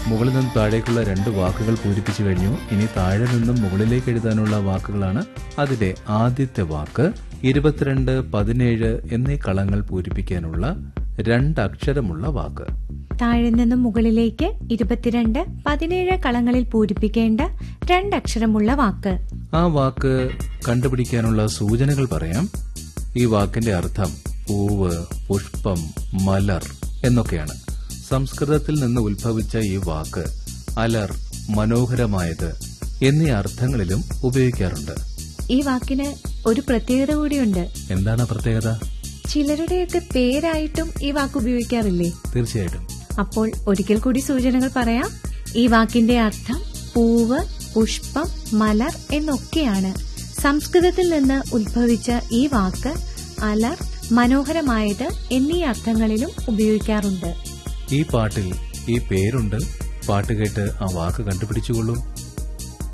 മുകളിൽ നിന്നും താഴേക്കുള്ള രണ്ട് വാക്കുകൾ പൂരിപ്പിച്ചു കഴിഞ്ഞു ഇനി താഴെ നിന്നും മുകളിലേക്ക് എഴുതാനുള്ള വാക്കുകളാണ് അതിലെ ആദ്യത്തെ വാക്ക് ഇരുപത്തിരണ്ട് പതിനേഴ് എന്നീ കളങ്ങൾ പൂരിപ്പിക്കാനുള്ള രണ്ടക്ഷരമുള്ള വാക്ക് താഴെ നിന്നും മുകളിലേക്ക് ഇരുപത്തിരണ്ട് പതിനേഴ് കളങ്ങളിൽ പൂരിപ്പിക്കേണ്ട രണ്ടക്ഷരമുള്ള വാക്ക് ആ വാക്ക് കണ്ടുപിടിക്കാനുള്ള സൂചനകൾ പറയാം ഈ വാക്കിന്റെ അർത്ഥം പൂവ് പുഷ്പം മലർ എന്നൊക്കെയാണ് സംസ്കൃതത്തിൽ നിന്ന് ഉത്ഭവിച്ച ഈ വാക്ക് അലർ മനോഹരമായത് എന്നീ അർത്ഥങ്ങളിലും ഉപയോഗിക്കാറുണ്ട് ഈ വാക്കിന് ഒരു പ്രത്യേകത കൂടിയുണ്ട് എന്താണ് ആ പ്രത്യേകത ചിലരുടെയൊക്കെ പേരായിട്ടും ഈ വാക്ക് ഉപയോഗിക്കാറില്ലേ തീർച്ചയായിട്ടും അപ്പോൾ ഒരിക്കൽ കൂടി സൂചനകൾ പറയാം ഈ വാക്കിന്റെ അർത്ഥം പൂവ് പുഷ്പം മലർ എന്നൊക്കെയാണ് സംസ്കൃതത്തിൽ നിന്ന് ഉത്ഭവിച്ച ഈ വാക്ക് അലർ മനോഹരമായത് എന്നീ അർത്ഥങ്ങളിലും ഉപയോഗിക്കാറുണ്ട് ഈ പാട്ടിൽ ഈ പേരുണ്ട് പാട്ട് കേട്ട് ആ വാക്ക് കണ്ടുപിടിച്ചുകൊള്ളൂ